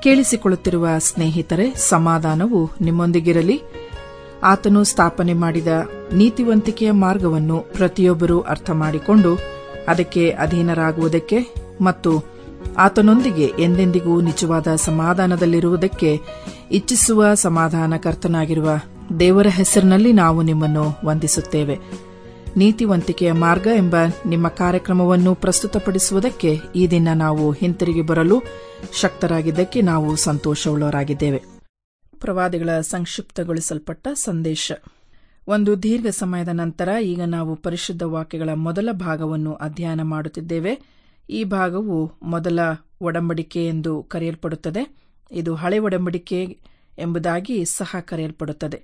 ಕೇಳಿಸಿಕೊಳ್ಳುತ್ತಿರುವ ಸ್ನೇಹಿತರೆ ಸಮಾಧಾನವು ನಿಮ್ಮೊಂದಿಗಿರಲಿ ಆತನು ಸ್ಥಾಪನೆ ಮಾಡಿದ ನೀತಿವಂತಿಕೆಯ ಮಾರ್ಗವನ್ನು ಪ್ರತಿಯೊಬ್ಬರೂ ಅರ್ಥ ಮಾಡಿಕೊಂಡು ಅದಕ್ಕೆ ಅಧೀನರಾಗುವುದಕ್ಕೆ ಮತ್ತು ಆತನೊಂದಿಗೆ ಎಂದೆಂದಿಗೂ ನಿಜವಾದ ಸಮಾಧಾನದಲ್ಲಿರುವುದಕ್ಕೆ ಇಚ್ಛಿಸುವ ಸಮಾಧಾನಕರ್ತನಾಗಿರುವ ದೇವರ ಹೆಸರಿನಲ್ಲಿ ನಾವು ನಿಮ್ಮನ್ನು ವಂದಿಸುತ್ತೇವೆ ನೀತಿವಂತಿಕೆಯ ಮಾರ್ಗ ಎಂಬ ನಿಮ್ಮ ಕಾರ್ಯಕ್ರಮವನ್ನು ಪ್ರಸ್ತುತಪಡಿಸುವುದಕ್ಕೆ ಈ ದಿನ ನಾವು ಹಿಂತಿರುಗಿ ಬರಲು ಶಕ್ತರಾಗಿದ್ದಕ್ಕೆ ನಾವು ಸಂತೋಷವುಳ್ಳವರಾಗಿದ್ದೇವೆ ಪ್ರವಾದಿಗಳ ಸಂಕ್ಷಿಪ್ತಗೊಳಿಸಲ್ಪಟ್ಟ ಸಂದೇಶ ಒಂದು ದೀರ್ಘ ಸಮಯದ ನಂತರ ಈಗ ನಾವು ಪರಿಶುದ್ಧ ವಾಕ್ಯಗಳ ಮೊದಲ ಭಾಗವನ್ನು ಅಧ್ಯಯನ ಮಾಡುತ್ತಿದ್ದೇವೆ ಈ ಭಾಗವು ಮೊದಲ ಒಡಂಬಡಿಕೆ ಎಂದು ಕರೆಯಲ್ಪಡುತ್ತದೆ ಇದು ಹಳೆ ಒಡಂಬಡಿಕೆ ಎಂಬುದಾಗಿ ಸಹ ಕರೆಯಲ್ಪಡುತ್ತದೆ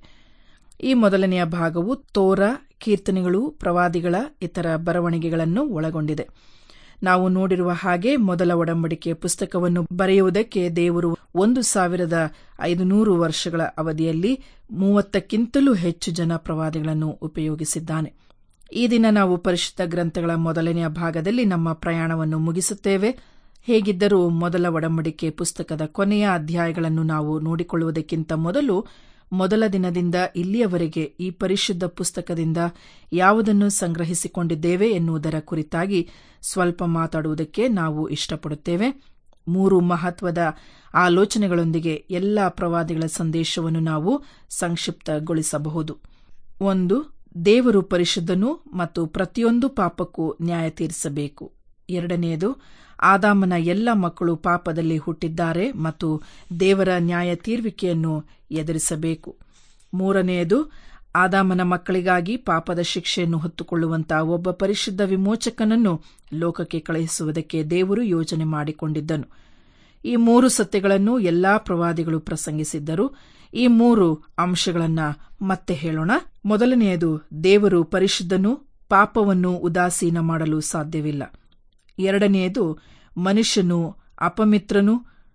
ಈ ಮೊದಲನೆಯ ಭಾಗವು ತೋರ ಕೀರ್ತನೆಗಳು ಪ್ರವಾದಿಗಳ ಇತರ ಬರವಣಿಗೆಗಳನ್ನು ಒಳಗೊಂಡಿದೆ ನಾವು ನೋಡಿರುವ ಹಾಗೆ ಮೊದಲ ಒಡಂಬಡಿಕೆಯ ಪುಸ್ತಕವನ್ನು ಬರೆಯುವುದಕ್ಕೆ ದೇವರು ಒಂದು ಸಾವಿರದ ಐದುನೂರು ವರ್ಷಗಳ ಅವಧಿಯಲ್ಲಿ ಮೂವತ್ತಕ್ಕಿಂತಲೂ ಹೆಚ್ಚು ಜನ ಪ್ರವಾದಿಗಳನ್ನು ಉಪಯೋಗಿಸಿದ್ದಾನೆ ಈ ದಿನ ನಾವು ಪರಿಶುದ್ಧ ಗ್ರಂಥಗಳ ಮೊದಲನೆಯ ಭಾಗದಲ್ಲಿ ನಮ್ಮ ಪ್ರಯಾಣವನ್ನು ಮುಗಿಸುತ್ತೇವೆ ಹೇಗಿದ್ದರೂ ಮೊದಲ ಒಡಂಬಡಿಕೆ ಪುಸ್ತಕದ ಕೊನೆಯ ಅಧ್ಯಾಯಗಳನ್ನು ನಾವು ನೋಡಿಕೊಳ್ಳುವುದಕ್ಕಿಂತ ಮೊದಲು ಮೊದಲ ದಿನದಿಂದ ಇಲ್ಲಿಯವರೆಗೆ ಈ ಪರಿಶುದ್ಧ ಪುಸ್ತಕದಿಂದ ಯಾವುದನ್ನು ಸಂಗ್ರಹಿಸಿಕೊಂಡಿದ್ದೇವೆ ಎನ್ನುವುದರ ಕುರಿತಾಗಿ ಸ್ವಲ್ಪ ಮಾತಾಡುವುದಕ್ಕೆ ನಾವು ಇಷ್ಟಪಡುತ್ತೇವೆ ಮೂರು ಮಹತ್ವದ ಆಲೋಚನೆಗಳೊಂದಿಗೆ ಎಲ್ಲಾ ಪ್ರವಾದಿಗಳ ಸಂದೇಶವನ್ನು ನಾವು ಸಂಕ್ಷಿಪ್ತಗೊಳಿಸಬಹುದು ಒಂದು ದೇವರು ಪರಿಶುದ್ಧನು ಮತ್ತು ಪ್ರತಿಯೊಂದು ಪಾಪಕ್ಕೂ ನ್ಯಾಯ ತೀರಿಸಬೇಕು ಎರಡನೆಯದು ಆದಾಮನ ಎಲ್ಲ ಮಕ್ಕಳು ಪಾಪದಲ್ಲಿ ಹುಟ್ಟಿದ್ದಾರೆ ಮತ್ತು ದೇವರ ನ್ಯಾಯ ತೀರ್ವಿಕೆಯನ್ನು ಎದುರಿಸಬೇಕು ಮೂರನೆಯದು ಆದಾಮನ ಮಕ್ಕಳಿಗಾಗಿ ಪಾಪದ ಶಿಕ್ಷೆಯನ್ನು ಹೊತ್ತುಕೊಳ್ಳುವಂತಹ ಒಬ್ಬ ಪರಿಶುದ್ಧ ವಿಮೋಚಕನನ್ನು ಲೋಕಕ್ಕೆ ಕಳುಹಿಸುವುದಕ್ಕೆ ದೇವರು ಯೋಜನೆ ಮಾಡಿಕೊಂಡಿದ್ದನು ಈ ಮೂರು ಸತ್ಯಗಳನ್ನು ಎಲ್ಲಾ ಪ್ರವಾದಿಗಳು ಪ್ರಸಂಗಿಸಿದ್ದರು ಈ ಮೂರು ಅಂಶಗಳನ್ನ ಮತ್ತೆ ಹೇಳೋಣ ಮೊದಲನೆಯದು ದೇವರು ಪರಿಶುದ್ಧನು ಪಾಪವನ್ನು ಉದಾಸೀನ ಮಾಡಲು ಸಾಧ್ಯವಿಲ್ಲ ಎರಡನೆಯದು ಮನುಷ್ಯನು ಅಪಮಿತ್ರನು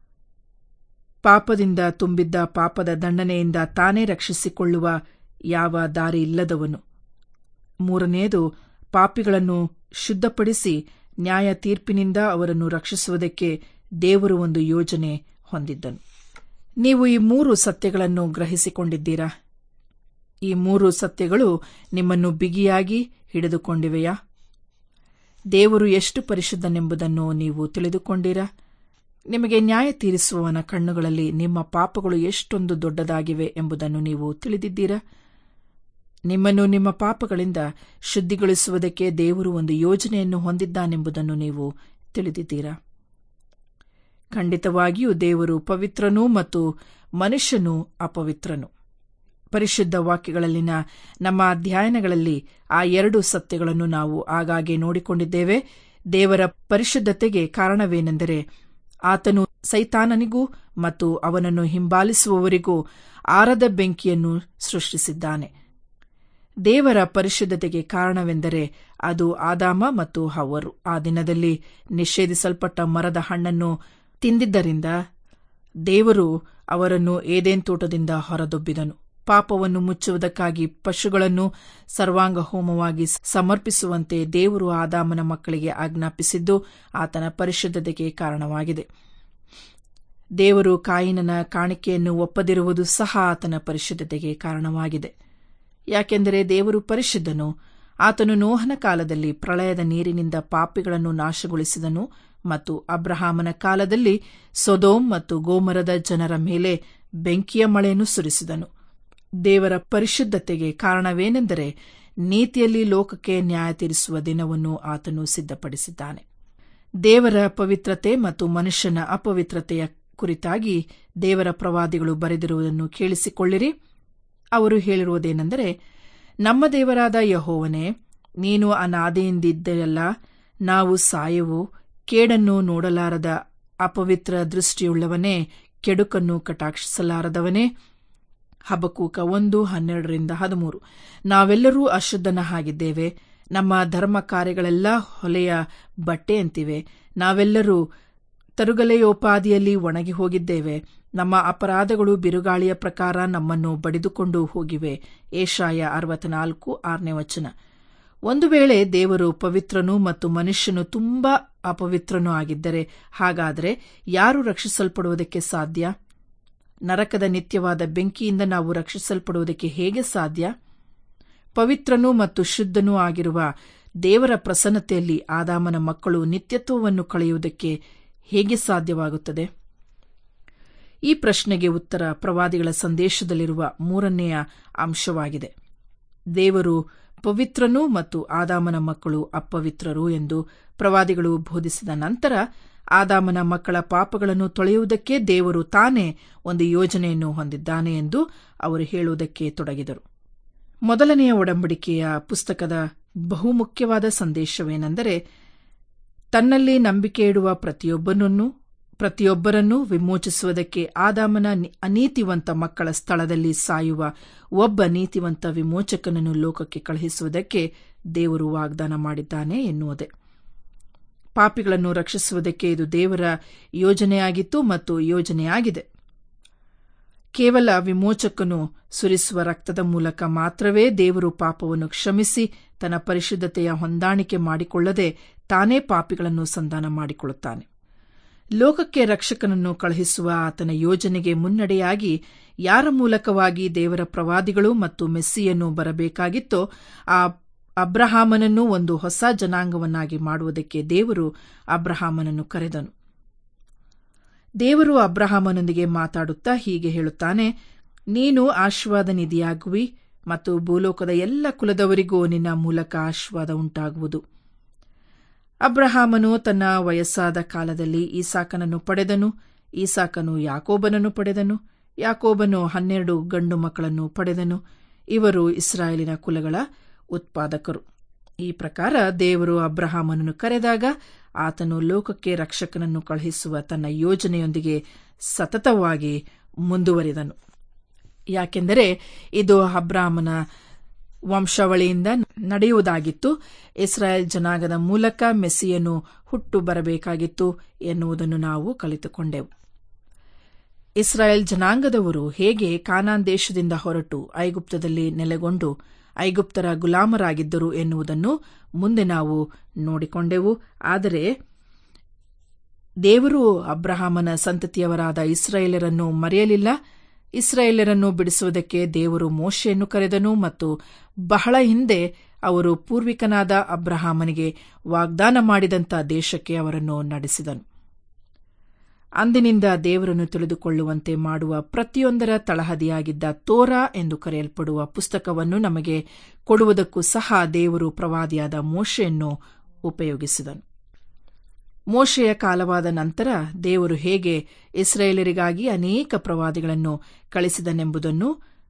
ಪಾಪದಿಂದ ತುಂಬಿದ್ದ ಪಾಪದ ದಂಡನೆಯಿಂದ ತಾನೇ ರಕ್ಷಿಸಿಕೊಳ್ಳುವ ಯಾವ ದಾರಿ ಇಲ್ಲದವನು ಮೂರನೆಯದು ಪಾಪಿಗಳನ್ನು ಶುದ್ಧಪಡಿಸಿ ನ್ಯಾಯ ತೀರ್ಪಿನಿಂದ ಅವರನ್ನು ರಕ್ಷಿಸುವುದಕ್ಕೆ ದೇವರು ಒಂದು ಯೋಜನೆ ಹೊಂದಿದ್ದನು ನೀವು ಈ ಮೂರು ಸತ್ಯಗಳನ್ನು ಗ್ರಹಿಸಿಕೊಂಡಿದ್ದೀರಾ ಈ ಮೂರು ಸತ್ಯಗಳು ನಿಮ್ಮನ್ನು ಬಿಗಿಯಾಗಿ ಹಿಡಿದುಕೊಂಡಿವೆಯಾ ದೇವರು ಎಷ್ಟು ಪರಿಶುದ್ಧನೆಂಬುದನ್ನು ನೀವು ತಿಳಿದುಕೊಂಡಿರಾ ನಿಮಗೆ ನ್ಯಾಯ ತೀರಿಸುವವನ ಕಣ್ಣುಗಳಲ್ಲಿ ನಿಮ್ಮ ಪಾಪಗಳು ಎಷ್ಟೊಂದು ದೊಡ್ಡದಾಗಿವೆ ಎಂಬುದನ್ನು ನೀವು ತಿಳಿದಿದ್ದೀರಾ ನಿಮ್ಮನ್ನು ನಿಮ್ಮ ಪಾಪಗಳಿಂದ ಶುದ್ಧಿಗೊಳಿಸುವುದಕ್ಕೆ ದೇವರು ಒಂದು ಯೋಜನೆಯನ್ನು ಹೊಂದಿದ್ದಾನೆಂಬುದನ್ನು ನೀವು ತಿಳಿದಿದ್ದೀರಾ ಖಂಡಿತವಾಗಿಯೂ ದೇವರು ಪವಿತ್ರನೂ ಮತ್ತು ಮನುಷ್ಯನೂ ಅಪವಿತ್ರನು ಪರಿಶುದ್ಧ ವಾಕ್ಯಗಳಲ್ಲಿನ ನಮ್ಮ ಅಧ್ಯಯನಗಳಲ್ಲಿ ಆ ಎರಡು ಸತ್ಯಗಳನ್ನು ನಾವು ಆಗಾಗ್ಗೆ ನೋಡಿಕೊಂಡಿದ್ದೇವೆ ದೇವರ ಪರಿಶುದ್ಧತೆಗೆ ಕಾರಣವೇನೆಂದರೆ ಆತನು ಸೈತಾನನಿಗೂ ಮತ್ತು ಅವನನ್ನು ಹಿಂಬಾಲಿಸುವವರಿಗೂ ಆರದ ಬೆಂಕಿಯನ್ನು ಸೃಷ್ಟಿಸಿದ್ದಾನೆ ದೇವರ ಪರಿಶುದ್ಧತೆಗೆ ಕಾರಣವೆಂದರೆ ಅದು ಆದಾಮ ಮತ್ತು ಹವರು ಆ ದಿನದಲ್ಲಿ ನಿಷೇಧಿಸಲ್ಪಟ್ಟ ಮರದ ಹಣ್ಣನ್ನು ತಿಂದಿದ್ದರಿಂದ ದೇವರು ಅವರನ್ನು ಏದೇನ್ ತೋಟದಿಂದ ಹೊರದೊಬ್ಬಿದನು ಪಾಪವನ್ನು ಮುಚ್ಚುವುದಕ್ಕಾಗಿ ಪಶುಗಳನ್ನು ಸರ್ವಾಂಗ ಹೋಮವಾಗಿ ಸಮರ್ಪಿಸುವಂತೆ ದೇವರು ಆದಾಮನ ಮಕ್ಕಳಿಗೆ ಆಜ್ಞಾಪಿಸಿದ್ದು ಆತನ ಪರಿಶುದ್ಧತೆಗೆ ಕಾರಣವಾಗಿದೆ ದೇವರು ಕಾಯಿನನ ಕಾಣಿಕೆಯನ್ನು ಒಪ್ಪದಿರುವುದು ಸಹ ಆತನ ಪರಿಶುದ್ಧತೆಗೆ ಕಾರಣವಾಗಿದೆ ಯಾಕೆಂದರೆ ದೇವರು ಪರಿಶುದ್ಧನು ಆತನು ನೋಹನ ಕಾಲದಲ್ಲಿ ಪ್ರಳಯದ ನೀರಿನಿಂದ ಪಾಪಿಗಳನ್ನು ನಾಶಗೊಳಿಸಿದನು ಮತ್ತು ಅಬ್ರಹಾಮನ ಕಾಲದಲ್ಲಿ ಸೊದೋಮ್ ಮತ್ತು ಗೋಮರದ ಜನರ ಮೇಲೆ ಬೆಂಕಿಯ ಮಳೆಯನ್ನು ಸುರಿಸಿದನು ದೇವರ ಪರಿಶುದ್ಧತೆಗೆ ಕಾರಣವೇನೆಂದರೆ ನೀತಿಯಲ್ಲಿ ಲೋಕಕ್ಕೆ ನ್ಯಾಯ ತೀರಿಸುವ ದಿನವನ್ನು ಆತನು ಸಿದ್ಧಪಡಿಸಿದ್ದಾನೆ ದೇವರ ಪವಿತ್ರತೆ ಮತ್ತು ಮನುಷ್ಯನ ಅಪವಿತ್ರತೆಯ ಕುರಿತಾಗಿ ದೇವರ ಪ್ರವಾದಿಗಳು ಬರೆದಿರುವುದನ್ನು ಕೇಳಿಸಿಕೊಳ್ಳಿರಿ ಅವರು ಹೇಳಿರುವುದೇನೆಂದರೆ ನಮ್ಮ ದೇವರಾದ ಯಹೋವನೇ ನೀನು ಅನಾದಿಯಿಂದಿದ್ದೆಯಲ್ಲ ನಾವು ಸಾಯವು ಕೇಡನ್ನು ನೋಡಲಾರದ ಅಪವಿತ್ರ ದೃಷ್ಟಿಯುಳ್ಳವನೇ ಕೆಡುಕನ್ನು ಕಟಾಕ್ಷಿಸಲಾರದವನೇ ಹಬಕೂಕ ಒಂದು ಹನ್ನೆರಡರಿಂದ ಹದಿಮೂರು ನಾವೆಲ್ಲರೂ ಅಶುದ್ಧನ ಹಾಗಿದ್ದೇವೆ ನಮ್ಮ ಧರ್ಮ ಕಾರ್ಯಗಳೆಲ್ಲ ಹೊಲೆಯ ಬಟ್ಟೆಯಂತಿವೆ ನಾವೆಲ್ಲರೂ ತರುಗಲೆಯೋಪಾದಿಯಲ್ಲಿ ಒಣಗಿ ಹೋಗಿದ್ದೇವೆ ನಮ್ಮ ಅಪರಾಧಗಳು ಬಿರುಗಾಳಿಯ ಪ್ರಕಾರ ನಮ್ಮನ್ನು ಬಡಿದುಕೊಂಡು ಹೋಗಿವೆ ಏಷಾಯ ಅರವತ್ನಾಲ್ಕು ಆರನೇ ವಚನ ಒಂದು ವೇಳೆ ದೇವರು ಪವಿತ್ರನೂ ಮತ್ತು ಮನುಷ್ಯನು ತುಂಬಾ ಅಪವಿತ್ರನೂ ಆಗಿದ್ದರೆ ಹಾಗಾದರೆ ಯಾರು ರಕ್ಷಿಸಲ್ಪಡುವುದಕ್ಕೆ ಸಾಧ್ಯ ನರಕದ ನಿತ್ಯವಾದ ಬೆಂಕಿಯಿಂದ ನಾವು ರಕ್ಷಿಸಲ್ಪಡುವುದಕ್ಕೆ ಹೇಗೆ ಸಾಧ್ಯ ಪವಿತ್ರನೂ ಮತ್ತು ಶುದ್ಧನೂ ಆಗಿರುವ ದೇವರ ಪ್ರಸನ್ನತೆಯಲ್ಲಿ ಆದಾಮನ ಮಕ್ಕಳು ನಿತ್ಯತ್ವವನ್ನು ಕಳೆಯುವುದಕ್ಕೆ ಹೇಗೆ ಸಾಧ್ಯವಾಗುತ್ತದೆ ಈ ಪ್ರಶ್ನೆಗೆ ಉತ್ತರ ಪ್ರವಾದಿಗಳ ಸಂದೇಶದಲ್ಲಿರುವ ಮೂರನೆಯ ಅಂಶವಾಗಿದೆ ದೇವರು ಪವಿತ್ರನೂ ಮತ್ತು ಆದಾಮನ ಮಕ್ಕಳು ಅಪವಿತ್ರರು ಎಂದು ಪ್ರವಾದಿಗಳು ಬೋಧಿಸಿದ ನಂತರ ಆದಾಮನ ಮಕ್ಕಳ ಪಾಪಗಳನ್ನು ತೊಳೆಯುವುದಕ್ಕೆ ದೇವರು ತಾನೇ ಒಂದು ಯೋಜನೆಯನ್ನು ಹೊಂದಿದ್ದಾನೆ ಎಂದು ಅವರು ಹೇಳುವುದಕ್ಕೆ ತೊಡಗಿದರು ಮೊದಲನೆಯ ಒಡಂಬಡಿಕೆಯ ಪುಸ್ತಕದ ಬಹುಮುಖ್ಯವಾದ ಸಂದೇಶವೇನೆಂದರೆ ತನ್ನಲ್ಲಿ ನಂಬಿಕೆ ಇಡುವ ಪ್ರತಿಯೊಬ್ಬನನ್ನು ಪ್ರತಿಯೊಬ್ಬರನ್ನೂ ವಿಮೋಚಿಸುವುದಕ್ಕೆ ಆದಾಮನ ಅನೀತಿವಂತ ಮಕ್ಕಳ ಸ್ಥಳದಲ್ಲಿ ಸಾಯುವ ಒಬ್ಬ ನೀತಿವಂತ ವಿಮೋಚಕನನ್ನು ಲೋಕಕ್ಕೆ ಕಳುಹಿಸುವುದಕ್ಕೆ ದೇವರು ವಾಗ್ದಾನ ಮಾಡಿದ್ದಾನೆ ಎನ್ನುವುದೇ ಪಾಪಿಗಳನ್ನು ರಕ್ಷಿಸುವುದಕ್ಕೆ ಇದು ದೇವರ ಯೋಜನೆಯಾಗಿತ್ತು ಮತ್ತು ಯೋಜನೆಯಾಗಿದೆ ಕೇವಲ ವಿಮೋಚಕನು ಸುರಿಸುವ ರಕ್ತದ ಮೂಲಕ ಮಾತ್ರವೇ ದೇವರು ಪಾಪವನ್ನು ಕ್ಷಮಿಸಿ ತನ್ನ ಪರಿಶುದ್ಧತೆಯ ಹೊಂದಾಣಿಕೆ ಮಾಡಿಕೊಳ್ಳದೆ ತಾನೇ ಪಾಪಿಗಳನ್ನು ಸಂಧಾನ ಮಾಡಿಕೊಳ್ಳುತ್ತಾನೆ ಲೋಕಕ್ಕೆ ರಕ್ಷಕನನ್ನು ಕಳುಹಿಸುವ ಆತನ ಯೋಜನೆಗೆ ಮುನ್ನಡೆಯಾಗಿ ಯಾರ ಮೂಲಕವಾಗಿ ದೇವರ ಪ್ರವಾದಿಗಳು ಮತ್ತು ಮೆಸ್ಸಿಯನ್ನು ಬರಬೇಕಾಗಿತ್ತೋ ಆ ಅಬ್ರಹಾಮನನ್ನು ಒಂದು ಹೊಸ ಜನಾಂಗವನ್ನಾಗಿ ಮಾಡುವುದಕ್ಕೆ ದೇವರು ಅಬ್ರಹಾಮನನ್ನು ಕರೆದನು ದೇವರು ಅಬ್ರಹಾಮನೊಂದಿಗೆ ಮಾತಾಡುತ್ತಾ ಹೀಗೆ ಹೇಳುತ್ತಾನೆ ನೀನು ಆಶೀರ್ವಾದ ನಿಧಿಯಾಗುವಿ ಮತ್ತು ಭೂಲೋಕದ ಎಲ್ಲ ಕುಲದವರಿಗೂ ನಿನ್ನ ಮೂಲಕ ಆಶೀರ್ವಾದ ಉಂಟಾಗುವುದು ಅಬ್ರಹಾಮನು ತನ್ನ ವಯಸ್ಸಾದ ಕಾಲದಲ್ಲಿ ಈಸಾಕನನ್ನು ಪಡೆದನು ಈಸಾಕನು ಯಾಕೋಬನನ್ನು ಪಡೆದನು ಯಾಕೋಬನು ಹನ್ನೆರಡು ಗಂಡು ಮಕ್ಕಳನ್ನು ಪಡೆದನು ಇವರು ಇಸ್ರಾಯೇಲಿನ ಕುಲಗಳ ಉತ್ಪಾದಕರು ಈ ಪ್ರಕಾರ ದೇವರು ಅಬ್ರಹಾಮನನ್ನು ಕರೆದಾಗ ಆತನು ಲೋಕಕ್ಕೆ ರಕ್ಷಕನನ್ನು ಕಳುಹಿಸುವ ತನ್ನ ಯೋಜನೆಯೊಂದಿಗೆ ಸತತವಾಗಿ ಮುಂದುವರಿದನು ಯಾಕೆಂದರೆ ಇದು ಅಬ್ರಾಹ್ಮನ ವಂಶಾವಳಿಯಿಂದ ನಡೆಯುವುದಾಗಿತ್ತು ಇಸ್ರಾಯೇಲ್ ಜನಾಂಗದ ಮೂಲಕ ಮೆಸ್ಸಿಯನ್ನು ಹುಟ್ಟು ಬರಬೇಕಾಗಿತ್ತು ಎನ್ನುವುದನ್ನು ನಾವು ಕಲಿತುಕೊಂಡೆವು ಇಸ್ರಾಯೇಲ್ ಜನಾಂಗದವರು ಹೇಗೆ ಕಾನಾನ್ ದೇಶದಿಂದ ಹೊರಟು ಐಗುಪ್ತದಲ್ಲಿ ನೆಲೆಗೊಂಡು ಐಗುಪ್ತರ ಗುಲಾಮರಾಗಿದ್ದರು ಎನ್ನುವುದನ್ನು ಮುಂದೆ ನಾವು ನೋಡಿಕೊಂಡೆವು ಆದರೆ ದೇವರು ಅಬ್ರಹಾಮನ ಸಂತತಿಯವರಾದ ಇಸ್ರಾಯೇಲರನ್ನು ಮರೆಯಲಿಲ್ಲ ಇಸ್ರಾಯೇಲರನ್ನು ಬಿಡಿಸುವುದಕ್ಕೆ ದೇವರು ಮೋಶೆಯನ್ನು ಕರೆದನು ಮತ್ತು ಬಹಳ ಹಿಂದೆ ಅವರು ಪೂರ್ವಿಕನಾದ ಅಬ್ರಹಾಮನಿಗೆ ವಾಗ್ದಾನ ಮಾಡಿದಂಥ ದೇಶಕ್ಕೆ ಅವರನ್ನು ನಡೆಸಿದನು ಅಂದಿನಿಂದ ದೇವರನ್ನು ತಿಳಿದುಕೊಳ್ಳುವಂತೆ ಮಾಡುವ ಪ್ರತಿಯೊಂದರ ತಳಹದಿಯಾಗಿದ್ದ ತೋರಾ ಎಂದು ಕರೆಯಲ್ಪಡುವ ಪುಸ್ತಕವನ್ನು ನಮಗೆ ಕೊಡುವುದಕ್ಕೂ ಸಹ ದೇವರು ಪ್ರವಾದಿಯಾದ ಮೋಶೆಯನ್ನು ಉಪಯೋಗಿಸಿದನು ಮೋಶೆಯ ಕಾಲವಾದ ನಂತರ ದೇವರು ಹೇಗೆ ಇಸ್ರೇಲರಿಗಾಗಿ ಅನೇಕ ಪ್ರವಾದಿಗಳನ್ನು ಕಳಿಸಿದನೆಂಬುದನ್ನು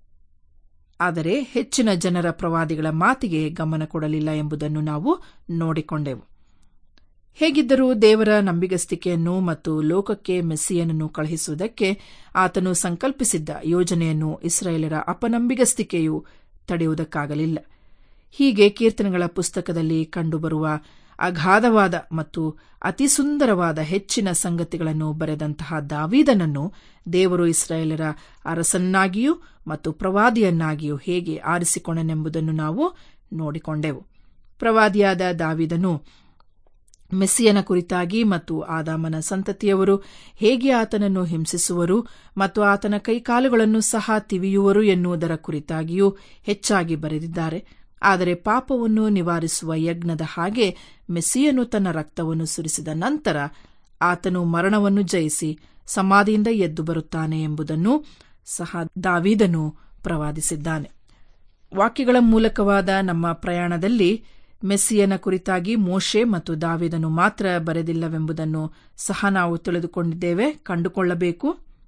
ಆದರೆ ಹೆಚ್ಚಿನ ಜನರ ಪ್ರವಾದಿಗಳ ಮಾತಿಗೆ ಗಮನ ಕೊಡಲಿಲ್ಲ ಎಂಬುದನ್ನು ನಾವು ನೋಡಿಕೊಂಡೆವು ಹೇಗಿದ್ದರೂ ದೇವರ ನಂಬಿಗಸ್ತಿಕೆಯನ್ನು ಮತ್ತು ಲೋಕಕ್ಕೆ ಮೆಸ್ಸಿಯನನ್ನು ಕಳುಹಿಸುವುದಕ್ಕೆ ಆತನು ಸಂಕಲ್ಪಿಸಿದ್ದ ಯೋಜನೆಯನ್ನು ಇಸ್ರಾಯೇಲರ ಅಪನಂಬಿಗಸ್ತಿಕೆಯು ತಡೆಯುವುದಕ್ಕಾಗಲಿಲ್ಲ ಹೀಗೆ ಕೀರ್ತನೆಗಳ ಪುಸ್ತಕದಲ್ಲಿ ಕಂಡುಬರುವ ಅಗಾಧವಾದ ಮತ್ತು ಅತಿ ಸುಂದರವಾದ ಹೆಚ್ಚಿನ ಸಂಗತಿಗಳನ್ನು ಬರೆದಂತಹ ದಾವೀದನನ್ನು ದೇವರು ಇಸ್ರಾಯೇಲರ ಅರಸನ್ನಾಗಿಯೂ ಮತ್ತು ಪ್ರವಾದಿಯನ್ನಾಗಿಯೂ ಹೇಗೆ ಆರಿಸಿಕೊಂಡನೆಂಬುದನ್ನು ನಾವು ನೋಡಿಕೊಂಡೆವು ಪ್ರವಾದಿಯಾದ ದಾವಿದನು ಮೆಸ್ಸಿಯನ ಕುರಿತಾಗಿ ಮತ್ತು ಆದಾಮನ ಸಂತತಿಯವರು ಹೇಗೆ ಆತನನ್ನು ಹಿಂಸಿಸುವರು ಮತ್ತು ಆತನ ಕೈಕಾಲುಗಳನ್ನು ಸಹ ತಿವಿಯುವರು ಎನ್ನುವುದರ ಕುರಿತಾಗಿಯೂ ಹೆಚ್ಚಾಗಿ ಬರೆದಿದ್ದಾರೆ ಆದರೆ ಪಾಪವನ್ನು ನಿವಾರಿಸುವ ಯಜ್ಞದ ಹಾಗೆ ಮೆಸ್ಸಿಯನು ತನ್ನ ರಕ್ತವನ್ನು ಸುರಿಸಿದ ನಂತರ ಆತನು ಮರಣವನ್ನು ಜಯಿಸಿ ಸಮಾಧಿಯಿಂದ ಎದ್ದು ಬರುತ್ತಾನೆ ಎಂಬುದನ್ನು ಸಹ ದಾವೀದನು ಪ್ರವಾದಿಸಿದ್ದಾನೆ ವಾಕ್ಯಗಳ ಮೂಲಕವಾದ ನಮ್ಮ ಪ್ರಯಾಣದಲ್ಲಿ ಮೆಸ್ಸಿಯನ ಕುರಿತಾಗಿ ಮೋಶೆ ಮತ್ತು ದಾವಿದನು ಮಾತ್ರ ಬರೆದಿಲ್ಲವೆಂಬುದನ್ನು ಸಹ ನಾವು ತಿಳಿದುಕೊಂಡಿದ್ದೇವೆ ಕಂಡುಕೊಳ್ಳಬೇಕು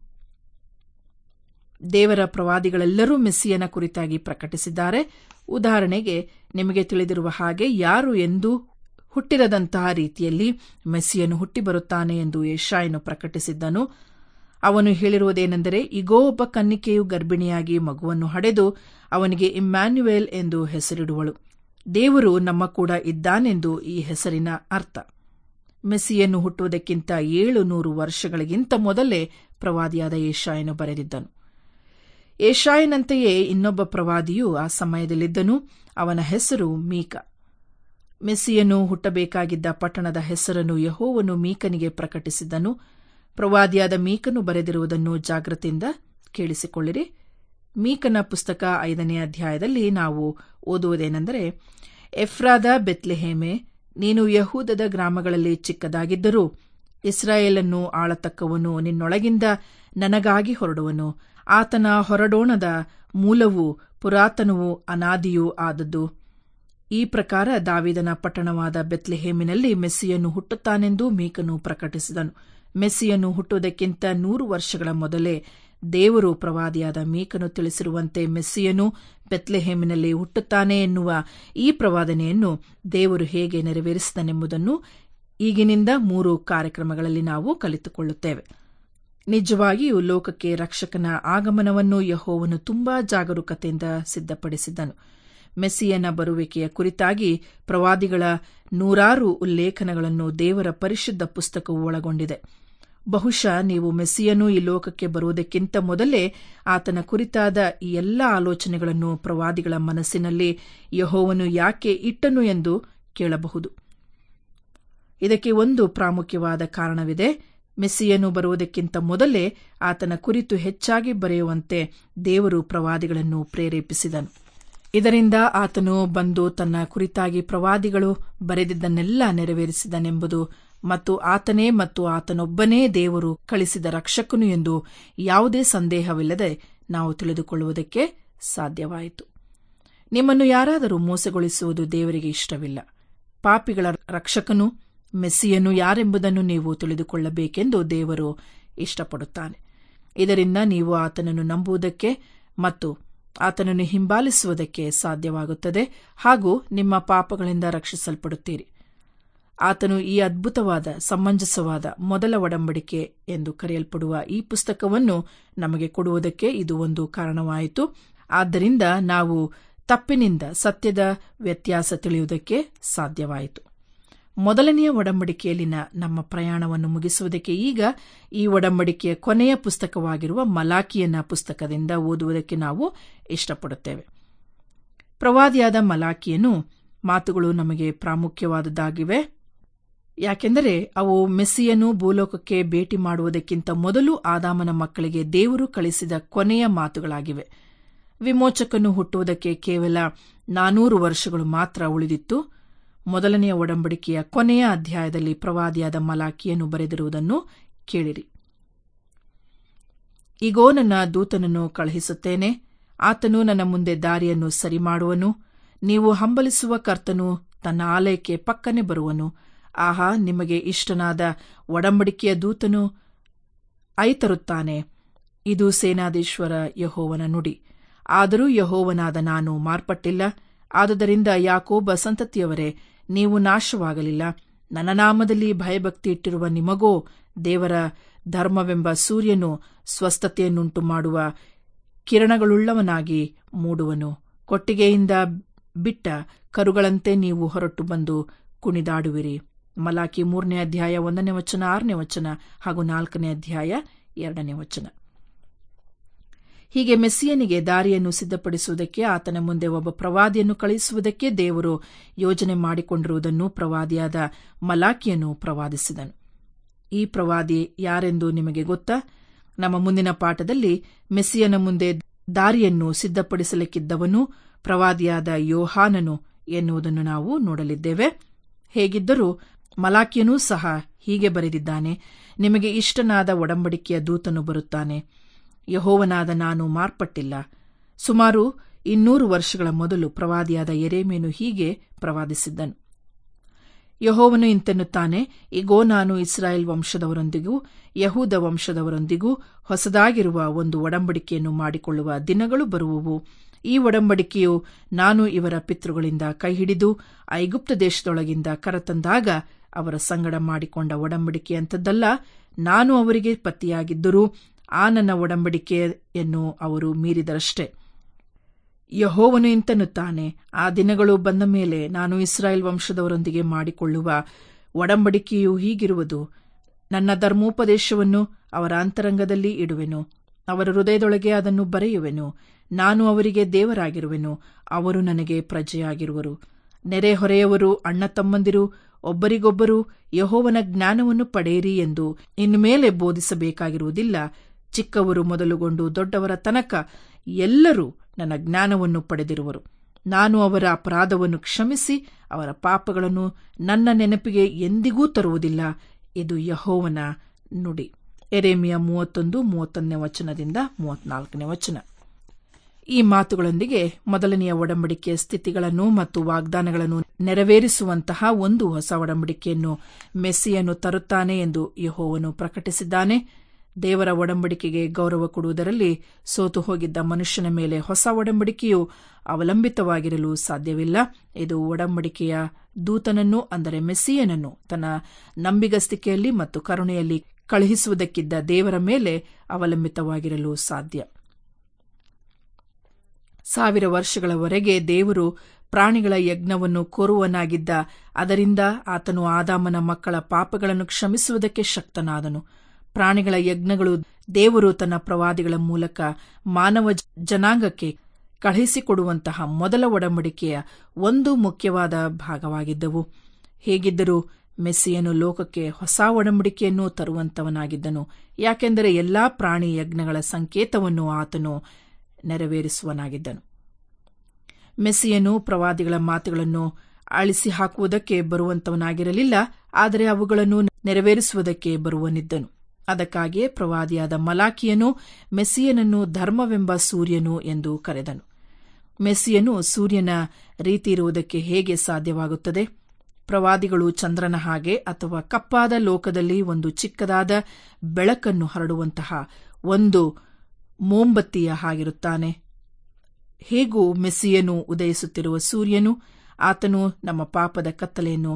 ದೇವರ ಪ್ರವಾದಿಗಳೆಲ್ಲರೂ ಮೆಸ್ಸಿಯನ ಕುರಿತಾಗಿ ಪ್ರಕಟಿಸಿದ್ದಾರೆ ಉದಾಹರಣೆಗೆ ನಿಮಗೆ ತಿಳಿದಿರುವ ಹಾಗೆ ಯಾರು ಎಂದೂ ಹುಟ್ಟಿರದಂತಹ ರೀತಿಯಲ್ಲಿ ಮೆಸ್ಸಿಯನು ಹುಟ್ಟಿ ಬರುತ್ತಾನೆ ಎಂದು ಯಶಾಯನು ಪ್ರಕಟಿಸಿದ್ದನು ಅವನು ಹೇಳಿರುವುದೇನೆಂದರೆ ಇಗೋ ಒಬ್ಬ ಕನ್ನಿಕೆಯು ಗರ್ಭಿಣಿಯಾಗಿ ಮಗುವನ್ನು ಹಡೆದು ಅವನಿಗೆ ಇಮ್ಯಾನ್ಯುಯೇಲ್ ಎಂದು ಹೆಸರಿಡುವಳು ದೇವರು ನಮ್ಮ ಕೂಡ ಇದ್ದಾನೆಂದು ಈ ಹೆಸರಿನ ಅರ್ಥ ಮೆಸ್ಸಿಯನ್ನು ಹುಟ್ಟುವುದಕ್ಕಿಂತ ಏಳು ನೂರು ವರ್ಷಗಳಿಗಿಂತ ಮೊದಲೇ ಪ್ರವಾದಿಯಾದ ಏಷಾಯನು ಬರೆದಿದ್ದನು ಏಷಾಯನಂತೆಯೇ ಇನ್ನೊಬ್ಬ ಪ್ರವಾದಿಯು ಆ ಸಮಯದಲ್ಲಿದ್ದನು ಅವನ ಹೆಸರು ಮೀಕ ಮೆಸ್ಸಿಯನು ಹುಟ್ಟಬೇಕಾಗಿದ್ದ ಪಟ್ಟಣದ ಹೆಸರನ್ನು ಯಹೋವನು ಮೀಕನಿಗೆ ಪ್ರಕಟಿಸಿದ್ದನು ಪ್ರವಾದಿಯಾದ ಮೀಕನು ಬರೆದಿರುವುದನ್ನು ಜಾಗೃತಿಯಿಂದ ಕೇಳಿಸಿಕೊಳ್ಳಿರಿ ಮೀಕನ ಪುಸ್ತಕ ಐದನೇ ಅಧ್ಯಾಯದಲ್ಲಿ ನಾವು ಓದುವುದೇನೆಂದರೆ ಎಫ್ರಾದ ಬೆತ್ಲೆಹೇಮೆ ನೀನು ಯಹೂದದ ಗ್ರಾಮಗಳಲ್ಲಿ ಚಿಕ್ಕದಾಗಿದ್ದರೂ ಇಸ್ರಾಯೇಲನ್ನು ಆಳತಕ್ಕವನು ನಿನ್ನೊಳಗಿಂದ ನನಗಾಗಿ ಹೊರಡುವನು ಆತನ ಹೊರಡೋಣದ ಮೂಲವು ಪುರಾತನವೂ ಅನಾದಿಯೂ ಆದದ್ದು ಈ ಪ್ರಕಾರ ದಾವಿದನ ಪಟ್ಟಣವಾದ ಬೆತ್ಲೆಹೇಮಿನಲ್ಲಿ ಮೆಸ್ಸಿಯನ್ನು ಹುಟ್ಟುತ್ತಾನೆಂದು ಮೀಕನು ಪ್ರಕಟಿಸಿದನು ಮೆಸ್ಸಿಯನ್ನು ಹುಟ್ಟುವುದಕ್ಕಿಂತ ನೂರು ವರ್ಷಗಳ ಮೊದಲೇ ದೇವರು ಪ್ರವಾದಿಯಾದ ಮೀಕನು ತಿಳಿಸಿರುವಂತೆ ಮೆಸ್ಸಿಯನು ಬೆತ್ಲೆಹೇಮಿನಲ್ಲಿ ಹುಟ್ಟುತ್ತಾನೆ ಎನ್ನುವ ಈ ಪ್ರವಾದನೆಯನ್ನು ದೇವರು ಹೇಗೆ ನೆರವೇರಿಸಿದನೆಂಬುದನ್ನು ಈಗಿನಿಂದ ಮೂರು ಕಾರ್ಯಕ್ರಮಗಳಲ್ಲಿ ನಾವು ಕಲಿತುಕೊಳ್ಳುತ್ತೇವೆ ನಿಜವಾಗಿಯೂ ಲೋಕಕ್ಕೆ ರಕ್ಷಕನ ಆಗಮನವನ್ನು ಯಹೋವನು ತುಂಬಾ ಜಾಗರೂಕತೆಯಿಂದ ಸಿದ್ಧಪಡಿಸಿದ್ದನು ಮೆಸ್ಸಿಯನ ಬರುವಿಕೆಯ ಕುರಿತಾಗಿ ಪ್ರವಾದಿಗಳ ನೂರಾರು ಉಲ್ಲೇಖನಗಳನ್ನು ದೇವರ ಪರಿಶುದ್ಧ ಪುಸ್ತಕವು ಒಳಗೊಂಡಿದೆ ಬಹುಶಃ ನೀವು ಮೆಸ್ಸಿಯನು ಈ ಲೋಕಕ್ಕೆ ಬರುವುದಕ್ಕಿಂತ ಮೊದಲೇ ಆತನ ಕುರಿತಾದ ಈ ಎಲ್ಲ ಆಲೋಚನೆಗಳನ್ನು ಪ್ರವಾದಿಗಳ ಮನಸ್ಸಿನಲ್ಲಿ ಯಹೋವನು ಯಾಕೆ ಇಟ್ಟನು ಎಂದು ಕೇಳಬಹುದು ಇದಕ್ಕೆ ಒಂದು ಪ್ರಾಮುಖ್ಯವಾದ ಕಾರಣವಿದೆ ಮೆಸ್ಸಿಯನು ಬರುವುದಕ್ಕಿಂತ ಮೊದಲೇ ಆತನ ಕುರಿತು ಹೆಚ್ಚಾಗಿ ಬರೆಯುವಂತೆ ದೇವರು ಪ್ರವಾದಿಗಳನ್ನು ಪ್ರೇರೇಪಿಸಿದನು ಇದರಿಂದ ಆತನು ಬಂದು ತನ್ನ ಕುರಿತಾಗಿ ಪ್ರವಾದಿಗಳು ಬರೆದಿದ್ದನ್ನೆಲ್ಲ ನೆರವೇರಿಸಿದನೆಂಬುದು ಮತ್ತು ಆತನೇ ಮತ್ತು ಆತನೊಬ್ಬನೇ ದೇವರು ಕಳಿಸಿದ ರಕ್ಷಕನು ಎಂದು ಯಾವುದೇ ಸಂದೇಹವಿಲ್ಲದೆ ನಾವು ತಿಳಿದುಕೊಳ್ಳುವುದಕ್ಕೆ ಸಾಧ್ಯವಾಯಿತು ನಿಮ್ಮನ್ನು ಯಾರಾದರೂ ಮೋಸಗೊಳಿಸುವುದು ದೇವರಿಗೆ ಇಷ್ಟವಿಲ್ಲ ಪಾಪಿಗಳ ರಕ್ಷಕನು ಮೆಸ್ಸಿಯನು ಯಾರೆಂಬುದನ್ನು ನೀವು ತಿಳಿದುಕೊಳ್ಳಬೇಕೆಂದು ದೇವರು ಇಷ್ಟಪಡುತ್ತಾನೆ ಇದರಿಂದ ನೀವು ಆತನನ್ನು ನಂಬುವುದಕ್ಕೆ ಮತ್ತು ಆತನನ್ನು ಹಿಂಬಾಲಿಸುವುದಕ್ಕೆ ಸಾಧ್ಯವಾಗುತ್ತದೆ ಹಾಗೂ ನಿಮ್ಮ ಪಾಪಗಳಿಂದ ರಕ್ಷಿಸಲ್ಪಡುತ್ತೀರಿ ಆತನು ಈ ಅದ್ಭುತವಾದ ಸಮಂಜಸವಾದ ಮೊದಲ ಒಡಂಬಡಿಕೆ ಎಂದು ಕರೆಯಲ್ಪಡುವ ಈ ಪುಸ್ತಕವನ್ನು ನಮಗೆ ಕೊಡುವುದಕ್ಕೆ ಇದು ಒಂದು ಕಾರಣವಾಯಿತು ಆದ್ದರಿಂದ ನಾವು ತಪ್ಪಿನಿಂದ ಸತ್ಯದ ವ್ಯತ್ಯಾಸ ತಿಳಿಯುವುದಕ್ಕೆ ಸಾಧ್ಯವಾಯಿತು ಮೊದಲನೆಯ ಒಡಂಬಡಿಕೆಯಲ್ಲಿನ ನಮ್ಮ ಪ್ರಯಾಣವನ್ನು ಮುಗಿಸುವುದಕ್ಕೆ ಈಗ ಈ ಒಡಂಬಡಿಕೆಯ ಕೊನೆಯ ಪುಸ್ತಕವಾಗಿರುವ ಮಲಾಕಿಯನ ಪುಸ್ತಕದಿಂದ ಓದುವುದಕ್ಕೆ ನಾವು ಇಷ್ಟಪಡುತ್ತೇವೆ ಪ್ರವಾದಿಯಾದ ಮಲಾಕಿಯನು ಮಾತುಗಳು ನಮಗೆ ಪ್ರಾಮುಖ್ಯವಾದದ್ದಾಗಿವೆ ಯಾಕೆಂದರೆ ಅವು ಮೆಸ್ಸಿಯನು ಭೂಲೋಕಕ್ಕೆ ಭೇಟಿ ಮಾಡುವುದಕ್ಕಿಂತ ಮೊದಲು ಆದಾಮನ ಮಕ್ಕಳಿಗೆ ದೇವರು ಕಳಿಸಿದ ಕೊನೆಯ ಮಾತುಗಳಾಗಿವೆ ವಿಮೋಚಕನು ಹುಟ್ಟುವುದಕ್ಕೆ ಕೇವಲ ನಾನೂರು ವರ್ಷಗಳು ಮಾತ್ರ ಉಳಿದಿತ್ತು ಮೊದಲನೆಯ ಒಡಂಬಡಿಕೆಯ ಕೊನೆಯ ಅಧ್ಯಾಯದಲ್ಲಿ ಪ್ರವಾದಿಯಾದ ಮಲಾಕಿಯನ್ನು ಬರೆದಿರುವುದನ್ನು ಕೇಳಿರಿ ಈಗೋ ನನ್ನ ದೂತನನ್ನು ಕಳುಹಿಸುತ್ತೇನೆ ಆತನು ನನ್ನ ಮುಂದೆ ದಾರಿಯನ್ನು ಸರಿ ಮಾಡುವನು ನೀವು ಹಂಬಲಿಸುವ ಕರ್ತನು ತನ್ನ ಆಲಯಕ್ಕೆ ಪಕ್ಕನೆ ಬರುವನು ಆಹಾ ನಿಮಗೆ ಇಷ್ಟನಾದ ಒಡಂಬಡಿಕೆಯ ದೂತನು ಐತರುತ್ತಾನೆ ಇದು ಸೇನಾಧೀಶ್ವರ ಯಹೋವನ ನುಡಿ ಆದರೂ ಯಹೋವನಾದ ನಾನು ಮಾರ್ಪಟ್ಟಿಲ್ಲ ಆದುದರಿಂದ ಯಾಕೋಬ ಸಂತತಿಯವರೇ ನೀವು ನಾಶವಾಗಲಿಲ್ಲ ನನ್ನ ನಾಮದಲ್ಲಿ ಭಯಭಕ್ತಿ ಇಟ್ಟಿರುವ ನಿಮಗೋ ದೇವರ ಧರ್ಮವೆಂಬ ಸೂರ್ಯನು ಸ್ವಸ್ಥತೆಯನ್ನುಂಟು ಮಾಡುವ ಕಿರಣಗಳುಳ್ಳವನಾಗಿ ಮೂಡುವನು ಕೊಟ್ಟಿಗೆಯಿಂದ ಬಿಟ್ಟ ಕರುಗಳಂತೆ ನೀವು ಹೊರಟು ಬಂದು ಕುಣಿದಾಡುವಿರಿ ಮಲಾಕಿ ಮೂರನೇ ಅಧ್ಯಾಯ ಒಂದನೇ ವಚನ ಆರನೇ ವಚನ ಹಾಗೂ ನಾಲ್ಕನೇ ಅಧ್ಯಾಯ ಎರಡನೇ ವಚನ ಹೀಗೆ ಮೆಸ್ಸಿಯನಿಗೆ ದಾರಿಯನ್ನು ಸಿದ್ಧಪಡಿಸುವುದಕ್ಕೆ ಆತನ ಮುಂದೆ ಒಬ್ಬ ಪ್ರವಾದಿಯನ್ನು ಕಳುಹಿಸುವುದಕ್ಕೆ ದೇವರು ಯೋಜನೆ ಮಾಡಿಕೊಂಡಿರುವುದನ್ನು ಪ್ರವಾದಿಯಾದ ಮಲಾಕಿಯನ್ನು ಪ್ರವಾದಿಸಿದನು ಈ ಪ್ರವಾದಿ ಯಾರೆಂದು ನಿಮಗೆ ಗೊತ್ತಾ ನಮ್ಮ ಮುಂದಿನ ಪಾಠದಲ್ಲಿ ಮೆಸ್ಸಿಯನ ಮುಂದೆ ದಾರಿಯನ್ನು ಸಿದ್ಧಪಡಿಸಲಿಕ್ಕಿದ್ದವನು ಪ್ರವಾದಿಯಾದ ಯೋಹಾನನು ಎನ್ನುವುದನ್ನು ನಾವು ನೋಡಲಿದ್ದೇವೆ ಹೇಗಿದ್ದರೂ ಮಲಾಕಿಯನೂ ಸಹ ಹೀಗೆ ಬರೆದಿದ್ದಾನೆ ನಿಮಗೆ ಇಷ್ಟನಾದ ಒಡಂಬಡಿಕೆಯ ದೂತನು ಬರುತ್ತಾನೆ ಯಹೋವನಾದ ನಾನು ಮಾರ್ಪಟ್ಟಿಲ್ಲ ಸುಮಾರು ಇನ್ನೂರು ವರ್ಷಗಳ ಮೊದಲು ಪ್ರವಾದಿಯಾದ ಎರೇಮೇನು ಹೀಗೆ ಪ್ರವಾದಿಸಿದ್ದನು ಯಹೋವನು ಇಂತೆನ್ನುತ್ತಾನೆ ಈಗೋ ನಾನು ಇಸ್ರಾಯೇಲ್ ವಂಶದವರೊಂದಿಗೂ ಯಹೂದ ವಂಶದವರೊಂದಿಗೂ ಹೊಸದಾಗಿರುವ ಒಂದು ಒಡಂಬಡಿಕೆಯನ್ನು ಮಾಡಿಕೊಳ್ಳುವ ದಿನಗಳು ಬರುವುವು ಈ ಒಡಂಬಡಿಕೆಯು ನಾನು ಇವರ ಪಿತೃಗಳಿಂದ ಕೈಹಿಡಿದು ಐಗುಪ್ತ ದೇಶದೊಳಗಿಂದ ಕರತಂದಾಗ ಅವರ ಸಂಗಡ ಮಾಡಿಕೊಂಡ ಒಡಂಬಡಿಕೆಯಂಥದ್ದಲ್ಲ ನಾನು ಅವರಿಗೆ ಪತಿಯಾಗಿದ್ದರೂ ಆ ನನ್ನ ಒಡಂಬಡಿಕೆಯನ್ನು ಅವರು ಮೀರಿದರಷ್ಟೇ ಯಹೋವನು ಇಂತೆನ್ನುತ್ತಾನೆ ಆ ದಿನಗಳು ಬಂದ ಮೇಲೆ ನಾನು ಇಸ್ರಾಯೇಲ್ ವಂಶದವರೊಂದಿಗೆ ಮಾಡಿಕೊಳ್ಳುವ ಒಡಂಬಡಿಕೆಯು ಹೀಗಿರುವುದು ನನ್ನ ಧರ್ಮೋಪದೇಶವನ್ನು ಅವರ ಅಂತರಂಗದಲ್ಲಿ ಇಡುವೆನು ಅವರ ಹೃದಯದೊಳಗೆ ಅದನ್ನು ಬರೆಯುವೆನು ನಾನು ಅವರಿಗೆ ದೇವರಾಗಿರುವೆನು ಅವರು ನನಗೆ ಪ್ರಜೆಯಾಗಿರುವರು ನೆರೆಹೊರೆಯವರು ಅಣ್ಣ ತಮ್ಮಂದಿರು ಒಬ್ಬರಿಗೊಬ್ಬರು ಯಹೋವನ ಜ್ಞಾನವನ್ನು ಪಡೆಯಿರಿ ಎಂದು ಇನ್ನು ಮೇಲೆ ಬೋಧಿಸಬೇಕಾಗಿರುವುದಿಲ್ಲ ಚಿಕ್ಕವರು ಮೊದಲುಗೊಂಡು ದೊಡ್ಡವರ ತನಕ ಎಲ್ಲರೂ ನನ್ನ ಜ್ಞಾನವನ್ನು ಪಡೆದಿರುವರು ನಾನು ಅವರ ಅಪರಾಧವನ್ನು ಕ್ಷಮಿಸಿ ಅವರ ಪಾಪಗಳನ್ನು ನನ್ನ ನೆನಪಿಗೆ ಎಂದಿಗೂ ತರುವುದಿಲ್ಲ ಇದು ಯಹೋವನ ನುಡಿ ಎರೇಮಿಯ ಮೂವತ್ತೊಂದು ಮೂವತ್ತೊಂದನೇ ವಚನದಿಂದ ಮೂವತ್ನಾಲ್ಕನೇ ವಚನ ಈ ಮಾತುಗಳೊಂದಿಗೆ ಮೊದಲನೆಯ ಒಡಂಬಡಿಕೆಯ ಸ್ಥಿತಿಗಳನ್ನು ಮತ್ತು ವಾಗ್ದಾನಗಳನ್ನು ನೆರವೇರಿಸುವಂತಹ ಒಂದು ಹೊಸ ಒಡಂಬಡಿಕೆಯನ್ನು ಮೆಸ್ಸಿಯನ್ನು ತರುತ್ತಾನೆ ಎಂದು ಯಹೋವನು ಪ್ರಕಟಿಸಿದ್ದಾನೆ ದೇವರ ಒಡಂಬಡಿಕೆಗೆ ಗೌರವ ಕೊಡುವುದರಲ್ಲಿ ಸೋತು ಹೋಗಿದ್ದ ಮನುಷ್ಯನ ಮೇಲೆ ಹೊಸ ಒಡಂಬಡಿಕೆಯು ಅವಲಂಬಿತವಾಗಿರಲು ಸಾಧ್ಯವಿಲ್ಲ ಇದು ಒಡಂಬಡಿಕೆಯ ದೂತನನ್ನು ಅಂದರೆ ಮೆಸ್ಸಿಯನನ್ನು ತನ್ನ ನಂಬಿಗಸ್ತಿಕೆಯಲ್ಲಿ ಮತ್ತು ಕರುಣೆಯಲ್ಲಿ ಕಳುಹಿಸುವುದಕ್ಕಿದ್ದ ದೇವರ ಮೇಲೆ ಅವಲಂಬಿತವಾಗಿರಲು ಸಾಧ್ಯ ಸಾವಿರ ವರ್ಷಗಳವರೆಗೆ ದೇವರು ಪ್ರಾಣಿಗಳ ಯಜ್ಞವನ್ನು ಕೋರುವನಾಗಿದ್ದ ಅದರಿಂದ ಆತನು ಆದಾಮನ ಮಕ್ಕಳ ಪಾಪಗಳನ್ನು ಕ್ಷಮಿಸುವುದಕ್ಕೆ ಶಕ್ತನಾದನು ಪ್ರಾಣಿಗಳ ಯಜ್ಞಗಳು ದೇವರು ತನ್ನ ಪ್ರವಾದಿಗಳ ಮೂಲಕ ಮಾನವ ಜನಾಂಗಕ್ಕೆ ಕಳುಹಿಸಿಕೊಡುವಂತಹ ಮೊದಲ ಒಡಂಬಡಿಕೆಯ ಒಂದು ಮುಖ್ಯವಾದ ಭಾಗವಾಗಿದ್ದವು ಹೇಗಿದ್ದರೂ ಮೆಸ್ಸಿಯನು ಲೋಕಕ್ಕೆ ಹೊಸ ಒಡಂಬಡಿಕೆಯನ್ನು ತರುವಂತವನಾಗಿದ್ದನು ಯಾಕೆಂದರೆ ಎಲ್ಲಾ ಪ್ರಾಣಿ ಯಜ್ಞಗಳ ಸಂಕೇತವನ್ನು ಆತನು ನೆರವೇರಿಸುವನಾಗಿದ್ದನು ಮೆಸ್ಸಿಯನು ಪ್ರವಾದಿಗಳ ಮಾತುಗಳನ್ನು ಅಳಿಸಿ ಹಾಕುವುದಕ್ಕೆ ಬರುವಂತವನಾಗಿರಲಿಲ್ಲ ಆದರೆ ಅವುಗಳನ್ನು ನೆರವೇರಿಸುವುದಕ್ಕೆ ಬರುವನಿದ್ದನು ಅದಕ್ಕಾಗಿಯೇ ಪ್ರವಾದಿಯಾದ ಮಲಾಕಿಯನು ಮೆಸ್ಸಿಯನನ್ನು ಧರ್ಮವೆಂಬ ಸೂರ್ಯನು ಎಂದು ಕರೆದನು ಮೆಸ್ಸಿಯನು ಸೂರ್ಯನ ರೀತಿ ಇರುವುದಕ್ಕೆ ಹೇಗೆ ಸಾಧ್ಯವಾಗುತ್ತದೆ ಪ್ರವಾದಿಗಳು ಚಂದ್ರನ ಹಾಗೆ ಅಥವಾ ಕಪ್ಪಾದ ಲೋಕದಲ್ಲಿ ಒಂದು ಚಿಕ್ಕದಾದ ಬೆಳಕನ್ನು ಹರಡುವಂತಹ ಒಂದು ಮೋಂಬತ್ತಿಯ ಹಾಗಿರುತ್ತಾನೆ ಹೇಗೂ ಮೆಸ್ಸಿಯನು ಉದಯಿಸುತ್ತಿರುವ ಸೂರ್ಯನು ಆತನು ನಮ್ಮ ಪಾಪದ ಕತ್ತಲೆಯನ್ನು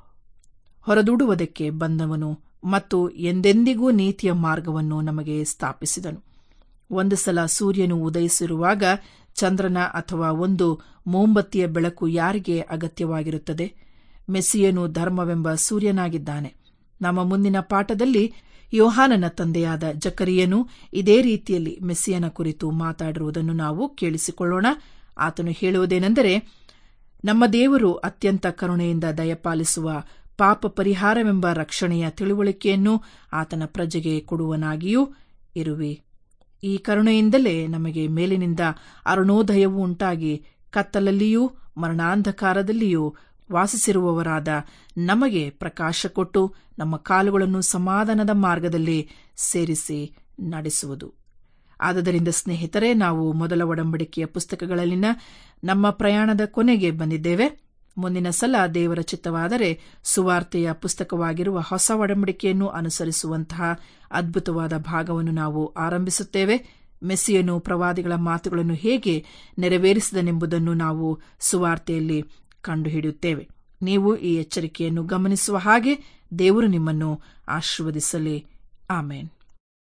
ಹೊರದೂಡುವುದಕ್ಕೆ ಬಂದವನು ಮತ್ತು ಎಂದೆಂದಿಗೂ ನೀತಿಯ ಮಾರ್ಗವನ್ನು ನಮಗೆ ಸ್ಥಾಪಿಸಿದನು ಒಂದು ಸಲ ಸೂರ್ಯನು ಉದಯಿಸಿರುವಾಗ ಚಂದ್ರನ ಅಥವಾ ಒಂದು ಮೋಂಬತ್ತಿಯ ಬೆಳಕು ಯಾರಿಗೆ ಅಗತ್ಯವಾಗಿರುತ್ತದೆ ಮೆಸ್ಸಿಯನು ಧರ್ಮವೆಂಬ ಸೂರ್ಯನಾಗಿದ್ದಾನೆ ನಮ್ಮ ಮುಂದಿನ ಪಾಠದಲ್ಲಿ ಯೋಹಾನನ ತಂದೆಯಾದ ಜಕರಿಯನು ಇದೇ ರೀತಿಯಲ್ಲಿ ಮೆಸ್ಸಿಯನ ಕುರಿತು ಮಾತಾಡಿರುವುದನ್ನು ನಾವು ಕೇಳಿಸಿಕೊಳ್ಳೋಣ ಆತನು ಹೇಳುವುದೇನೆಂದರೆ ನಮ್ಮ ದೇವರು ಅತ್ಯಂತ ಕರುಣೆಯಿಂದ ದಯಪಾಲಿಸುವ ಪಾಪ ಪರಿಹಾರವೆಂಬ ರಕ್ಷಣೆಯ ತಿಳುವಳಿಕೆಯನ್ನು ಆತನ ಪ್ರಜೆಗೆ ಕೊಡುವನಾಗಿಯೂ ಇರುವೆ ಈ ಕರುಣೆಯಿಂದಲೇ ನಮಗೆ ಮೇಲಿನಿಂದ ಅರುಣೋದಯವು ಉಂಟಾಗಿ ಕತ್ತಲಲ್ಲಿಯೂ ಮರಣಾಂಧಕಾರದಲ್ಲಿಯೂ ವಾಸಿಸಿರುವವರಾದ ನಮಗೆ ಪ್ರಕಾಶ ಕೊಟ್ಟು ನಮ್ಮ ಕಾಲುಗಳನ್ನು ಸಮಾಧಾನದ ಮಾರ್ಗದಲ್ಲಿ ಸೇರಿಸಿ ನಡೆಸುವುದು ಆದದರಿಂದ ಸ್ನೇಹಿತರೆ ನಾವು ಮೊದಲ ಒಡಂಬಡಿಕೆಯ ಪುಸ್ತಕಗಳಲ್ಲಿನ ನಮ್ಮ ಪ್ರಯಾಣದ ಕೊನೆಗೆ ಬಂದಿದ್ದೇವೆ ಮುಂದಿನ ಸಲ ದೇವರ ಚಿತ್ತವಾದರೆ ಸುವಾರ್ತೆಯ ಪುಸ್ತಕವಾಗಿರುವ ಹೊಸ ಒಡಂಬಡಿಕೆಯನ್ನು ಅನುಸರಿಸುವಂತಹ ಅದ್ಭುತವಾದ ಭಾಗವನ್ನು ನಾವು ಆರಂಭಿಸುತ್ತೇವೆ ಮೆಸ್ಸಿಯನು ಪ್ರವಾದಿಗಳ ಮಾತುಗಳನ್ನು ಹೇಗೆ ನೆರವೇರಿಸಿದನೆಂಬುದನ್ನು ನಾವು ಸುವಾರ್ತೆಯಲ್ಲಿ ಕಂಡುಹಿಡಿಯುತ್ತೇವೆ ನೀವು ಈ ಎಚ್ಚರಿಕೆಯನ್ನು ಗಮನಿಸುವ ಹಾಗೆ ದೇವರು ನಿಮ್ಮನ್ನು ಆಶೀರ್ವದಿಸಲಿ ಆಮೇನ್